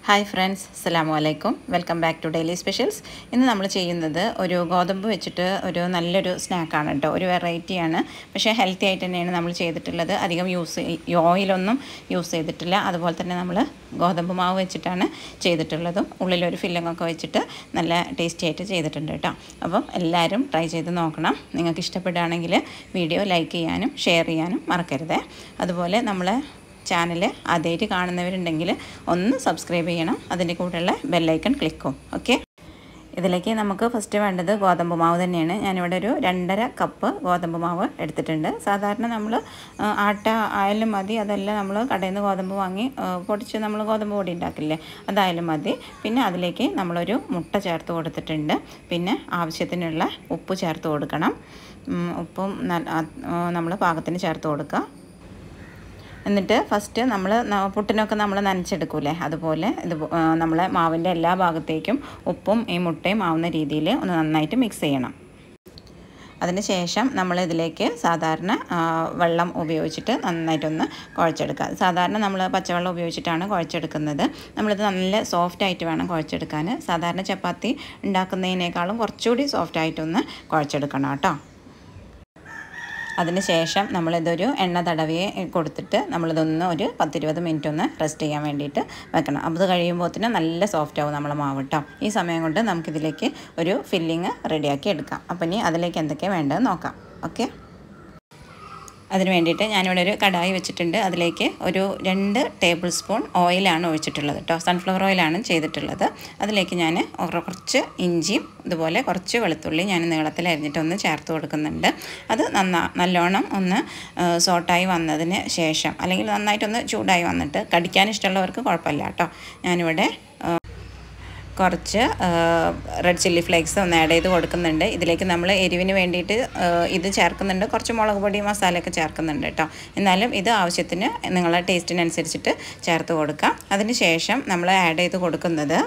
hi friends അസ്സലാമു അലൈക്കും welcome back to daily specials ഇന്ന് നമ്മൾ ചെയ്യുന്നത് ഒരു ഗോതമ്പ് വെച്ചിട്ട് ഒരു നല്ലൊരു സ്നാക്കാണ് കേട്ടോ ഒരു വെറൈറ്റിയാണ് പക്ഷേ ഹെൽത്തി ആയിട്ട് തന്നെയാണ് നമ്മൾ ചെയ്തിട്ടുള്ളത് അധികം യൂസ് ഓയിലൊന്നും യൂസ് ചെയ്തിട്ടില്ല അതുപോലെ തന്നെ നമ്മൾ ഗോതമ്പ് മാവ് വെച്ചിട്ടാണ് ചെയ്തിട്ടുള്ളതും ഉള്ളിലൊരു ഫില്ലിംഗ് ഒക്കെ വെച്ചിട്ട് നല്ല ടേസ്റ്റി ആയിട്ട് ചെയ്തിട്ടുണ്ട് കേട്ടോ അപ്പം എല്ലാവരും ട്രൈ ചെയ്ത് നോക്കണം നിങ്ങൾക്ക് ഇഷ്ടപ്പെടുകയാണെങ്കിൽ വീഡിയോ ലൈക്ക് ചെയ്യാനും ഷെയർ ചെയ്യാനും മറക്കരുത് അതുപോലെ നമ്മൾ ചാനൽ ആദ്യമായിട്ട് കാണുന്നവരുണ്ടെങ്കിൽ ഒന്ന് സബ്സ്ക്രൈബ് ചെയ്യണം അതിൻ്റെ കൂടെയുള്ള ബെല്ലൈക്കൺ ക്ലിക്കും ഓക്കെ ഇതിലേക്ക് നമുക്ക് ഫസ്റ്റ് വേണ്ടത് ഗോതമ്പ് മാവ് തന്നെയാണ് ഞാനിവിടെ ഒരു രണ്ടര കപ്പ് ഗോതമ്പ് മാവ് എടുത്തിട്ടുണ്ട് സാധാരണ നമ്മൾ ആട്ട ആയാലും മതി അതല്ല നമ്മൾ കടയിൽ നിന്ന് ഗോതമ്പ് വാങ്ങി പൊടിച്ച് നമ്മൾ ഗോതമ്പ് പൊടി ഉണ്ടാക്കില്ലേ അതായാലും മതി പിന്നെ അതിലേക്ക് നമ്മളൊരു മുട്ട ചേർത്ത് കൊടുത്തിട്ടുണ്ട് പിന്നെ ആവശ്യത്തിനുള്ള ഉപ്പ് ചേർത്ത് കൊടുക്കണം ഉപ്പും നമ്മൾ പാകത്തിന് ചേർത്ത് കൊടുക്കുക എന്നിട്ട് ഫസ്റ്റ് നമ്മൾ പുട്ടിനൊക്കെ നമ്മൾ നനച്ചെടുക്കൂലേ അതുപോലെ ഇത് നമ്മളെ മാവിൻ്റെ എല്ലാ ഭാഗത്തേക്കും ഉപ്പും ഈ മുട്ടയും ആവുന്ന രീതിയിൽ ഒന്ന് നന്നായിട്ട് മിക്സ് ചെയ്യണം അതിന് ശേഷം നമ്മൾ ഇതിലേക്ക് സാധാരണ വെള്ളം ഉപയോഗിച്ചിട്ട് നന്നായിട്ടൊന്ന് കുഴച്ചെടുക്കുക സാധാരണ നമ്മൾ പച്ചവെള്ളം ഉപയോഗിച്ചിട്ടാണ് കുഴച്ചെടുക്കുന്നത് നമ്മളിത് നല്ല സോഫ്റ്റ് ആയിട്ട് വേണം കുഴച്ചെടുക്കാൻ സാധാരണ ചപ്പാത്തി ഉണ്ടാക്കുന്നതിനേക്കാളും കുറച്ചുകൂടി സോഫ്റ്റ് ആയിട്ടൊന്ന് കുഴച്ചെടുക്കണം കേട്ടോ അതിന് ശേഷം നമ്മളിതൊരു എണ്ണ തടവിയെ കൊടുത്തിട്ട് നമ്മളിതൊന്ന് ഒരു പത്തിരുപത് മിനിറ്റ് ഒന്ന് റെസ്റ്റ് ചെയ്യാൻ വേണ്ടിയിട്ട് വെക്കണം അപ്പോൾ അത് കഴിയുമ്പോഴത്തേനും നല്ല സോഫ്റ്റ് ആവും നമ്മളെ മാവ് കേട്ടോ ഈ സമയം കൊണ്ട് നമുക്കിതിലേക്ക് ഒരു ഫില്ലിങ് റെഡിയാക്കി എടുക്കാം അപ്പോൾ ഇനി അതിലേക്ക് എന്തൊക്കെയാണ് വേണ്ടത് നോക്കാം ഓക്കെ അതിന് വേണ്ടിയിട്ട് ഞാനിവിടെ ഒരു കടായി വെച്ചിട്ടുണ്ട് അതിലേക്ക് ഒരു രണ്ട് ടേബിൾ സ്പൂൺ ഓയിലാണ് ഒഴിച്ചിട്ടുള്ളത് കേട്ടോ സൺഫ്ലവർ ഓയിലാണ് ചെയ്തിട്ടുള്ളത് അതിലേക്ക് ഞാൻ കുറച്ച് ഇഞ്ചിയും ഇതുപോലെ കുറച്ച് വെളുത്തുള്ളി ഞാൻ നീളത്തിൽ അരിഞ്ഞിട്ട് ഒന്ന് ചേർത്ത് കൊടുക്കുന്നുണ്ട് അത് നന്നാ നല്ലോണം ഒന്ന് സോട്ടായി വന്നതിന് ശേഷം അല്ലെങ്കിൽ നന്നായിട്ടൊന്ന് ചൂടായി വന്നിട്ട് കടിക്കാൻ ഇഷ്ടമുള്ളവർക്ക് കുഴപ്പമില്ല കേട്ടോ ഞാനിവിടെ കുറച്ച് റെഡ് ചില്ലി ഫ്ലേക്സ് ഒന്ന് ആഡ് ചെയ്ത് കൊടുക്കുന്നുണ്ട് ഇതിലേക്ക് നമ്മൾ എരിവിന് വേണ്ടിയിട്ട് ഇത് ചേർക്കുന്നുണ്ട് കുറച്ച് മുളക് പൊടി മസാലയൊക്കെ ചേർക്കുന്നുണ്ട് കേട്ടോ എന്നാലും ഇത് ആവശ്യത്തിന് നിങ്ങളെ ടേസ്റ്റിനനുസരിച്ചിട്ട് ചേർത്ത് കൊടുക്കാം അതിന് ശേഷം നമ്മൾ ആഡ് ചെയ്ത് കൊടുക്കുന്നത്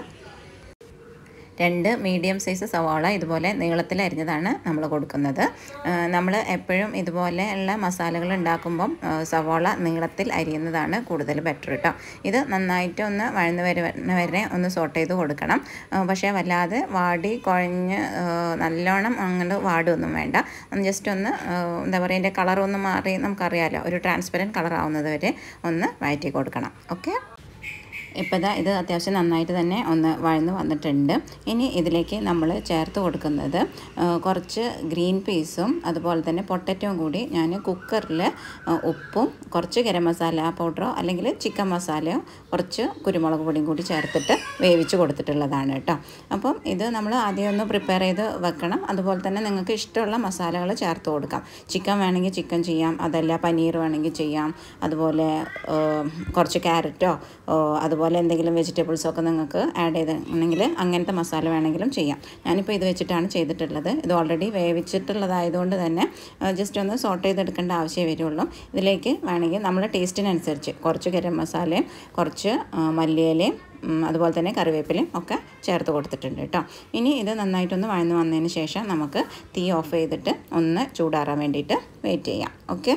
രണ്ട് മീഡിയം സൈസ് സവാള ഇതുപോലെ നീളത്തിൽ അരിഞ്ഞതാണ് നമ്മൾ കൊടുക്കുന്നത് നമ്മൾ എപ്പോഴും ഇതുപോലെയുള്ള മസാലകൾ ഉണ്ടാക്കുമ്പം സവാള നീളത്തിൽ അരിയുന്നതാണ് കൂടുതൽ ബെറ്റർ കേട്ടോ ഇത് നന്നായിട്ട് ഒന്ന് വഴന്ന് വരുന്ന വരെ ഒന്ന് സോട്ട് ചെയ്ത് കൊടുക്കണം പക്ഷേ വല്ലാതെ വാടി കുഴഞ്ഞ് നല്ലോണം അങ്ങനെ വാടുമൊന്നും വേണ്ട ജസ്റ്റ് ഒന്ന് എന്താ പറയുക അതിൻ്റെ കളറൊന്ന് മാറി നമുക്കറിയാമല്ലോ ഒരു ട്രാൻസ്പെറൻറ്റ് കളർ ആവുന്നത് വരെ ഒന്ന് വഴറ്റി കൊടുക്കണം ഓക്കെ ഇപ്പോൾ ഇതാ ഇത് അത്യാവശ്യം നന്നായിട്ട് തന്നെ ഒന്ന് വഴന്ന് വന്നിട്ടുണ്ട് ഇനി ഇതിലേക്ക് നമ്മൾ ചേർത്ത് കൊടുക്കുന്നത് കുറച്ച് ഗ്രീൻ പീസും അതുപോലെ തന്നെ പൊട്ടറ്റവും കൂടി ഞാൻ കുക്കറിൽ ഉപ്പും കുറച്ച് ഗരം മസാല പൗഡറോ അല്ലെങ്കിൽ ചിക്കൻ മസാലയോ കുറച്ച് കുരുമുളക് പൊടിയും കൂടി ചേർത്തിട്ട് വേവിച്ച് കൊടുത്തിട്ടുള്ളതാണ് കേട്ടോ അപ്പം ഇത് നമ്മൾ ആദ്യം ഒന്ന് പ്രിപ്പയർ ചെയ്ത് വെക്കണം അതുപോലെ തന്നെ നിങ്ങൾക്ക് ഇഷ്ടമുള്ള മസാലകൾ ചേർത്ത് കൊടുക്കാം ചിക്കൻ വേണമെങ്കിൽ ചിക്കൻ ചെയ്യാം അതല്ല പനീർ വേണമെങ്കിൽ ചെയ്യാം അതുപോലെ കുറച്ച് ക്യാരറ്റോ അതുപോലെ എന്തെങ്കിലും വെജിറ്റബിൾസൊക്കെ നിങ്ങൾക്ക് ആഡ് ചെയ്തിട്ടുണ്ടെങ്കിൽ അങ്ങനത്തെ മസാല വേണമെങ്കിലും ചെയ്യാം ഞാനിപ്പോൾ ഇത് വെച്ചിട്ടാണ് ചെയ്തിട്ടുള്ളത് ഇത് ഓൾറെഡി വേവിച്ചിട്ടുള്ളതായതുകൊണ്ട് തന്നെ ജസ്റ്റ് ഒന്ന് സോട്ട് ചെയ്തെടുക്കേണ്ട ആവശ്യമേ വരുള്ളൂ ഇതിലേക്ക് വേണമെങ്കിൽ നമ്മുടെ ടേസ്റ്റിനനുസരിച്ച് കുറച്ച് ഗരം മസാലയും കുറച്ച് മല്ലിയിലയും അതുപോലെ തന്നെ കറിവേപ്പിലയും ഒക്കെ ചേർത്ത് കൊടുത്തിട്ടുണ്ട് കേട്ടോ ഇനി ഇത് നന്നായിട്ടൊന്ന് വഴന്ന് വന്നതിന് ശേഷം നമുക്ക് തീ ഓഫ് ചെയ്തിട്ട് ഒന്ന് ചൂടാറാൻ വേണ്ടിയിട്ട് വെയിറ്റ് ചെയ്യാം ഓക്കെ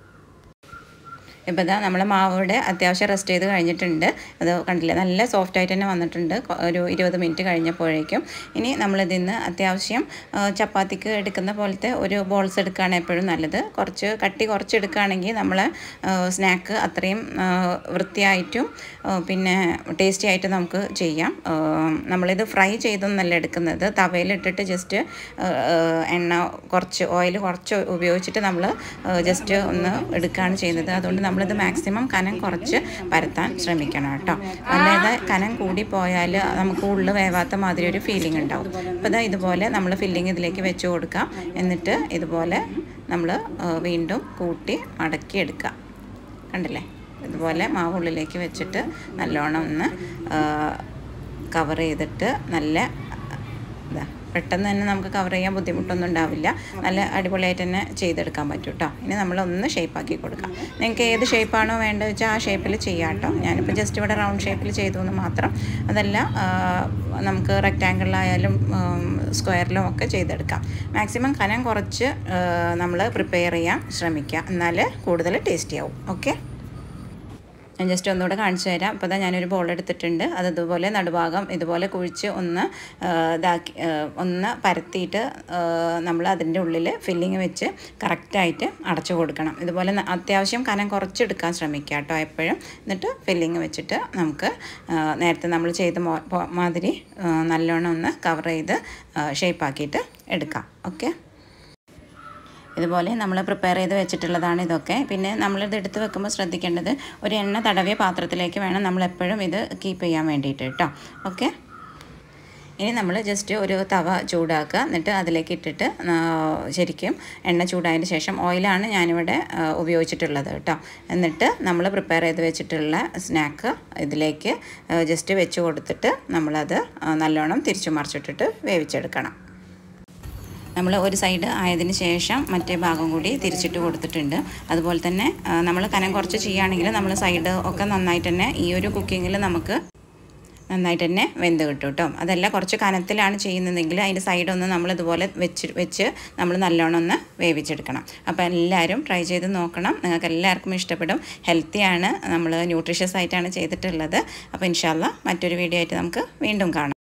ഇപ്പോൾ ഇതാ നമ്മളെ മാവിടെ അത്യാവശ്യം റെസ്റ്റ് ചെയ്ത് കഴിഞ്ഞിട്ടുണ്ട് അത് കണ്ടില്ലേ നല്ല സോഫ്റ്റ് ആയിട്ട് തന്നെ വന്നിട്ടുണ്ട് ഒരു ഇരുപത് മിനിറ്റ് കഴിഞ്ഞപ്പോഴേക്കും ഇനി നമ്മളിതിൽ നിന്ന് അത്യാവശ്യം ചപ്പാത്തിക്ക് എടുക്കുന്ന പോലത്തെ ഒരു ബോൾസ് എടുക്കുകയാണ് എപ്പോഴും നല്ലത് കുറച്ച് കട്ടി കുറച്ച് എടുക്കുകയാണെങ്കിൽ നമ്മൾ സ്നാക്ക് അത്രയും വൃത്തിയായിട്ടും പിന്നെ ടേസ്റ്റി ആയിട്ട് നമുക്ക് ചെയ്യാം നമ്മളിത് ഫ്രൈ ചെയ്തൊന്നല്ല എടുക്കുന്നത് തവയിലിട്ടിട്ട് ജസ്റ്റ് എണ്ണ കുറച്ച് ഓയിൽ കുറച്ച് ഉപയോഗിച്ചിട്ട് നമ്മൾ ജസ്റ്റ് ഒന്ന് എടുക്കുകയാണ് ചെയ്യുന്നത് അതുകൊണ്ട് നമ്മളിത് മാക്സിമം കനം കുറച്ച് പരത്താൻ ശ്രമിക്കണം കേട്ടോ അല്ലാതെ കനം കൂടി പോയാൽ നമുക്ക് ഉള്ളിൽ വേവാത്ത മാതിരി ഒരു ഫീലിംഗ് ഉണ്ടാവും അപ്പോൾ ഇതാ ഇതുപോലെ നമ്മൾ ഫില്ലിങ് ഇതിലേക്ക് വെച്ച് കൊടുക്കാം എന്നിട്ട് ഇതുപോലെ നമ്മൾ വീണ്ടും കൂട്ടി മടക്കി എടുക്കുക കണ്ടില്ലേ ഇതുപോലെ മാവ് ഉള്ളിലേക്ക് വെച്ചിട്ട് നല്ലോണം ഒന്ന് കവർ ചെയ്തിട്ട് നല്ല ഇതാ പെട്ടെന്ന് തന്നെ നമുക്ക് കവർ ചെയ്യാൻ ബുദ്ധിമുട്ടൊന്നും ഉണ്ടാവില്ല നല്ല അടിപൊളിയായിട്ട് തന്നെ ചെയ്തെടുക്കാൻ പറ്റും കേട്ടോ ഇനി നമ്മളൊന്ന് ഷേപ്പാക്കി കൊടുക്കാം നിങ്ങൾക്ക് ഏത് ഷേപ്പാണോ വേണ്ടത് വെച്ചാൽ ആ ഷേപ്പിൽ ചെയ്യാം കേട്ടോ ഞാനിപ്പോൾ ജസ്റ്റ് ഇവിടെ റൗണ്ട് ഷേപ്പിൽ ചെയ്തു എന്ന് മാത്രം അതല്ല നമുക്ക് റെക്റ്റാങ്കിളിലായാലും സ്ക്വയറിലും ഒക്കെ ചെയ്തെടുക്കാം മാക്സിമം കനം കുറച്ച് നമ്മൾ പ്രിപ്പയർ ചെയ്യാൻ ശ്രമിക്കുക എന്നാൽ കൂടുതൽ ടേസ്റ്റി ആവും ഓക്കെ ഞാൻ ജസ്റ്റ് ഒന്നുകൂടെ കാണിച്ചു തരാം അപ്പോൾ ഞാനൊരു ബോൾ എടുത്തിട്ടുണ്ട് അത് ഇതുപോലെ നടുഭാഗം ഇതുപോലെ കുഴിച്ച് ഒന്ന് ഇതാക്കി ഒന്ന് പരത്തിയിട്ട് നമ്മൾ അതിൻ്റെ ഉള്ളിൽ ഫില്ലിങ് വെച്ച് കറക്റ്റായിട്ട് അടച്ചു കൊടുക്കണം ഇതുപോലെ അത്യാവശ്യം കനം കുറച്ചെടുക്കാൻ ശ്രമിക്കുക കേട്ടോ എപ്പോഴും എന്നിട്ട് ഫില്ലിങ് വെച്ചിട്ട് നമുക്ക് നേരത്തെ നമ്മൾ ചെയ്ത മാതിരി നല്ലോണം ഒന്ന് കവർ ചെയ്ത് ഷേപ്പാക്കിയിട്ട് എടുക്കാം ഓക്കെ ഇതുപോലെ നമ്മൾ പ്രിപ്പയർ ചെയ്ത് വെച്ചിട്ടുള്ളതാണ് ഇതൊക്കെ പിന്നെ നമ്മളിത് എടുത്ത് വെക്കുമ്പോൾ ശ്രദ്ധിക്കേണ്ടത് ഒരു എണ്ണ തടവിയ പാത്രത്തിലേക്ക് വേണം നമ്മൾ എപ്പോഴും ഇത് കീപ്പ് ചെയ്യാൻ വേണ്ടിയിട്ട് കേട്ടോ ഓക്കെ ഇനി നമ്മൾ ജസ്റ്റ് ഒരു തവ ചൂടാക്കുക എന്നിട്ട് അതിലേക്ക് ഇട്ടിട്ട് ശരിക്കും എണ്ണ ചൂടായതിന് ശേഷം ഓയിലാണ് ഞാനിവിടെ ഉപയോഗിച്ചിട്ടുള്ളത് കേട്ടോ എന്നിട്ട് നമ്മൾ പ്രിപ്പയർ ചെയ്ത് വെച്ചിട്ടുള്ള സ്നാക്ക് ഇതിലേക്ക് ജസ്റ്റ് വെച്ച് കൊടുത്തിട്ട് നമ്മളത് നല്ലോണം തിരിച്ചു മറിച്ചിട്ടിട്ട് വേവിച്ചെടുക്കണം നമ്മൾ ഒരു സൈഡ് ആയതിന് ശേഷം മറ്റേ ഭാഗം കൂടി തിരിച്ചിട്ട് കൊടുത്തിട്ടുണ്ട് അതുപോലെ തന്നെ നമ്മൾ കനം കുറച്ച് ചെയ്യുകയാണെങ്കിൽ നമ്മൾ സൈഡ് ഒക്കെ നന്നായിട്ട് തന്നെ ഈ ഒരു കുക്കിങ്ങിൽ നമുക്ക് നന്നായിട്ട് തന്നെ വെന്ത് കിട്ടും കേട്ടോ അതല്ല കുറച്ച് കനത്തിലാണ് ചെയ്യുന്നതെങ്കിൽ അതിൻ്റെ സൈഡൊന്ന് നമ്മൾ ഇതുപോലെ വെച്ച് വെച്ച് നമ്മൾ നല്ലോണം ഒന്ന് വേവിച്ചെടുക്കണം അപ്പോൾ എല്ലാവരും ട്രൈ ചെയ്ത് നോക്കണം നിങ്ങൾക്ക് എല്ലാവർക്കും ഇഷ്ടപ്പെടും ഹെൽത്തിയാണ് നമ്മൾ ന്യൂട്രീഷ്യസ് ആയിട്ടാണ് ചെയ്തിട്ടുള്ളത് അപ്പോൾ ഇൻഷാല്ല മറ്റൊരു വീഡിയോ ആയിട്ട് നമുക്ക് വീണ്ടും കാണാം